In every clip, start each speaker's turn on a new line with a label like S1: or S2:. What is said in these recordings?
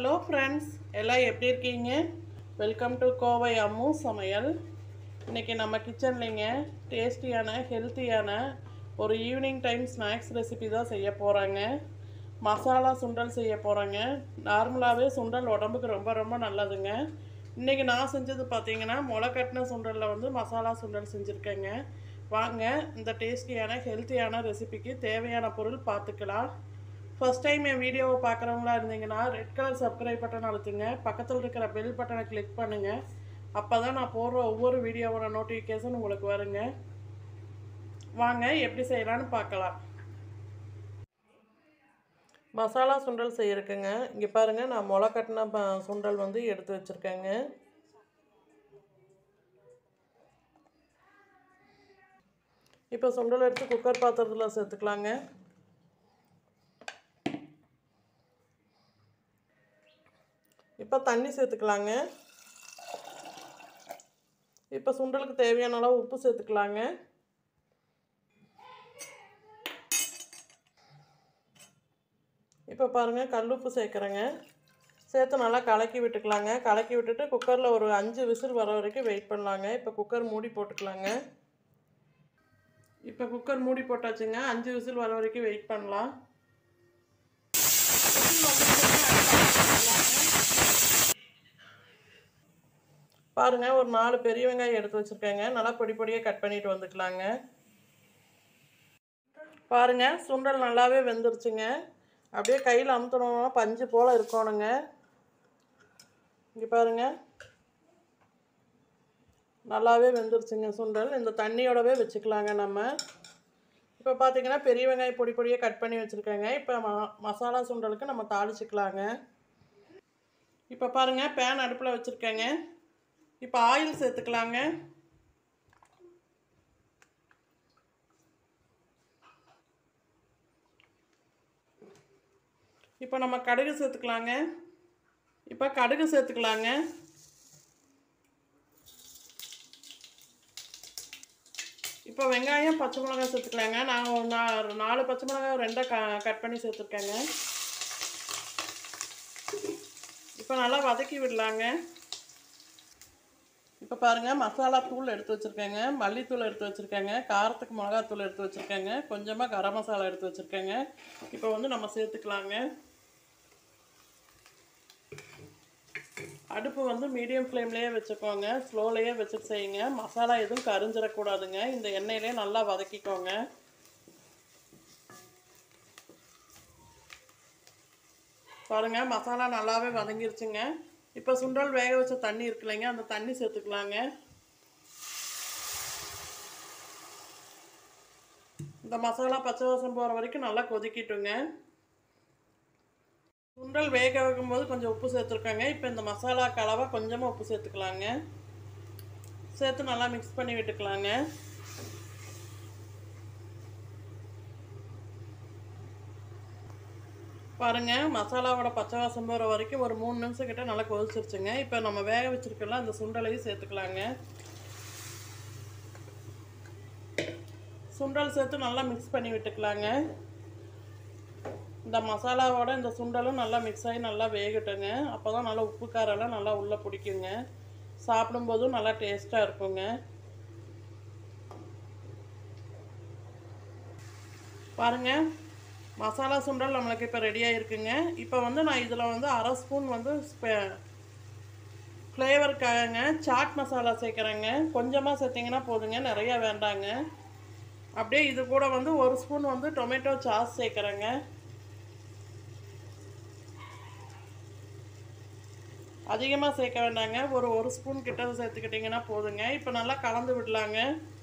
S1: hello friends எல்லாம் எப்படி இருக்கீங்க வெல்கம் டு கோவை அம்மு சமையல் இன்றைக்கி நம்ம கிச்சன்லிங்க டேஸ்டியான ஹெல்த்தியான ஒரு ஈவினிங் டைம் ஸ்நாக்ஸ் ரெசிபி தான் செய்ய போகிறாங்க மசாலா சுண்டல் செய்ய போகிறாங்க நார்மலாகவே சுண்டல் உடம்புக்கு ரொம்ப ரொம்ப நல்லதுங்க இன்றைக்கி நான் செஞ்சது பார்த்தீங்கன்னா முளைக்கட்டின சுண்டலில் வந்து மசாலா சுண்டல் செஞ்சுருக்கேங்க வாங்க இந்த டேஸ்டியான ஹெல்த்தியான ரெசிபிக்கு தேவையான பொருள் பார்த்துக்கலாம் ஃபர்ஸ்ட் டைம் என் வீடியோவை பார்க்குறவங்களா இருந்தீங்கன்னா ரெட் கலர் சப்ஸ்கிரைப் பட்டன் அழுத்துங்க பக்கத்தில் இருக்கிற பெல் பட்டனை கிளிக் பண்ணுங்கள் அப்போ தான் நான் போடுற ஒவ்வொரு வீடியோவோட நோட்டிஃபிகேஷன் உங்களுக்கு வருங்க வாங்க எப்படி செய்யலான்னு பார்க்கலாம் மசாலா சுண்டல் செய்யறதுக்குங்க இங்கே பாருங்கள் நான் முளை கட்டின ப சுண்டல் வந்து எடுத்து வச்சுருக்கேங்க இப்போ சுண்டல் எடுத்து குக்கர் பாத்திரத்தில் சேர்த்துக்கலாங்க இப்போ தண்ணி சேர்த்துக்கலாங்க இப்போ சுண்டலுக்கு தேவையான அளவு உப்பு சேர்த்துக்கலாங்க இப்போ பாருங்கள் கல் உப்பு சேர்க்குறேங்க சேர்த்து நல்லா கலக்கி விட்டுக்கலாங்க கலக்கி விட்டுட்டு குக்கரில் ஒரு அஞ்சு விசில் வர வரைக்கும் வெயிட் பண்ணலாங்க இப்போ குக்கர் மூடி போட்டுக்கலாங்க இப்போ குக்கர் மூடி போட்டாச்சுங்க அஞ்சு விசில் வர வரைக்கும் வெயிட் பண்ணலாம் பாருங்க ஒரு நாலு பெரிய வெங்காயம் எடுத்து வச்சுருக்கேங்க நல்லா பொடி பொடியாக கட் பண்ணிட்டு வந்துக்கலாங்க பாருங்க சுண்டல் நல்லாவே வெந்துருச்சுங்க அப்படியே கையில் அமுத்தணும்னா பஞ்சு போல் இருக்கணுங்க இங்கே பாருங்க நல்லாவே வெந்துருச்சுங்க சுண்டல் இந்த தண்ணியோடவே வச்சுக்கலாங்க நம்ம இப்போ பார்த்தீங்கன்னா பெரிய வெங்காயம் பொடி பொடியாக கட் பண்ணி வச்சுருக்கேங்க இப்போ ம மசாலா சுண்டலுக்கு நம்ம தாளிச்சிக்கலாங்க இப்போ பாருங்கள் பேன் அடுப்பில் வச்சுருக்கேங்க இப்போ ஆயில் சேர்த்துக்கலாங்க இப்போ நம்ம கடுகு சேர்த்துக்கலாங்க இப்போ கடுகு சேர்த்துக்கலாங்க இப்போ வெங்காயம் பச்சை மிளகாய் சேர்த்துக்கலாங்க நான் ஒரு நா- நாலு பச்சை மிளகாய் ரெண்டாக க கட் பண்ணி சேர்த்துருக்கேங்க இப்போ நல்லா வதக்கி விடலாங்க இப்போ பாருங்கள் மசாலா தூள் எடுத்து வச்சுருக்கேங்க மல்லித்தூள் எடுத்து வச்சுருக்கேங்க காரத்துக்கு மிளகாத்தூள் எடுத்து வச்சுருக்கேங்க கொஞ்சமாக கரம் மசாலா எடுத்து வச்சுருக்கேங்க இப்போ வந்து நம்ம சேர்த்துக்கலாங்க அடுப்பு வந்து மீடியம் ஃப்ளேம்லேயே வச்சுக்கோங்க ஸ்லோலையே வச்சுட்டு செய்யுங்க மசாலா எதுவும் கரிஞ்சிடக்கூடாதுங்க இந்த எண்ணெயிலே நல்லா வதக்கிக்கோங்க பாருங்க மசாலா நல்லாவே வதங்கிருச்சுங்க இப்போ சுண்டல் வேக வச்ச தண்ணி இருக்கு இல்லைங்க அந்த தண்ணி சேர்த்துக்கலாங்க இந்த மசாலா பச்சை வாசம் போகிற வரைக்கும் நல்லா கொதிக்கிட்டுங்க சுண்டல் வேக வைக்கும்போது கொஞ்சம் உப்பு சேர்த்துருக்காங்க இப்போ இந்த மசாலா கலவை கொஞ்சமாக உப்பு சேர்த்துக்கலாங்க சேர்த்து நல்லா மிக்ஸ் பண்ணி விட்டுக்கலாங்க பாருங்க மசாலாவோட பச்சை வாசம் போகிற வரைக்கும் ஒரு மூணு நிமிஷம் கிட்ட நல்லா கொதிச்சிருச்சுங்க இப்போ நம்ம வேக வச்சிருக்கலாம் அந்த சுண்டலையும் சேர்த்துக்கலாங்க சுண்டல் சேர்த்து நல்லா மிக்ஸ் பண்ணி விட்டுக்கலாங்க இந்த மசாலாவோட இந்த சுண்டலும் நல்லா மிக்ஸ் ஆகி நல்லா வேகட்டுங்க அப்போ தான் நல்லா உப்பு காரெல்லாம் நல்லா உள்ளே பிடிக்குங்க சாப்பிடும்போதும் நல்லா டேஸ்ட்டாக இருக்குங்க பாருங்கள் மசாலா சுண்டல் நம்மளுக்கு இப்போ ரெடியாக இருக்குங்க இப்போ வந்து நான் இதில் வந்து அரை ஸ்பூன் வந்து ஃப்ளேவருக்காகங்க சாட் மசாலா சேர்க்குறேங்க கொஞ்சமாக சேர்த்திங்கன்னா போதுங்க நிறையா வேண்டாங்க அப்படியே இது கூட வந்து ஒரு ஸ்பூன் வந்து டொமேட்டோ சாஸ் சேர்க்குறேங்க அதிகமாக சேர்க்க வேண்டாங்க ஒரு ஒரு ஸ்பூன் கிட்ட சேர்த்துக்கிட்டிங்கன்னா போதுங்க இப்போ நல்லா கலந்து விடலாங்க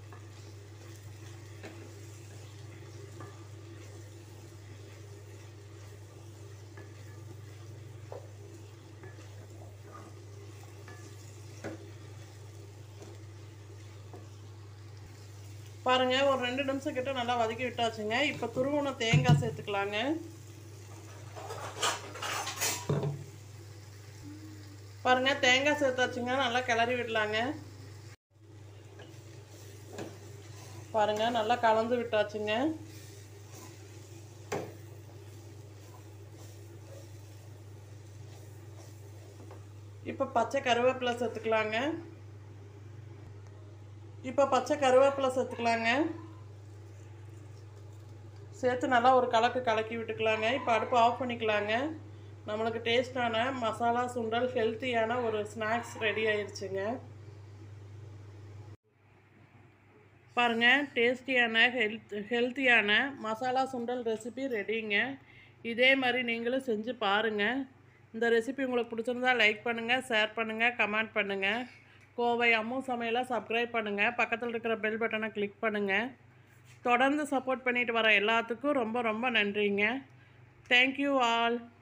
S1: பாருங்க ஒரு ரெண்டு நிமிஷம் கிட்ட நல்லா வதக்கி விட்டாச்சுங்க இப்போ துருவன தேங்காய் சேர்த்துக்கலாங்க பாருங்க தேங்காய் சேர்த்தாச்சுங்க நல்லா கிளறி விடலாங்க பாருங்க நல்லா கலந்து விட்டாச்சுங்க இப்போ பச்சை கருவேப்பிலை சேர்த்துக்கலாங்க இப்போ பச்சை கருவேப்பிலை சேர்த்துக்கலாங்க சேர்த்து நல்லா ஒரு கலக்கு கலக்கி விட்டுக்கலாங்க இப்போ அடுப்பு ஆஃப் பண்ணிக்கலாங்க நம்மளுக்கு டேஸ்டான மசாலா சுண்டல் ஹெல்த்தியான ஒரு ஸ்நாக்ஸ் ரெடி ஆயிடுச்சுங்க பாருங்கள் டேஸ்டியான ஹெல்த் ஹெல்த்தியான மசாலா சுண்டல் ரெசிபி ரெடிங்க இதே மாதிரி நீங்களும் செஞ்சு பாருங்கள் இந்த ரெசிபி உங்களுக்கு பிடிச்சிருந்தா லைக் பண்ணுங்கள் ஷேர் பண்ணுங்கள் கமெண்ட் பண்ணுங்கள் கோவை அம்மு சமையலை சப்ஸ்கிரைப் பண்ணுங்கள் பக்கத்தில் இருக்கிற பெல் பட்டனை கிளிக் பண்ணுங்கள் தொடர்ந்து சப்போர்ட் பண்ணிட்டு வர எல்லாத்துக்கும் ரொம்ப ரொம்ப நன்றிங்க தேங்க்யூ ஆல்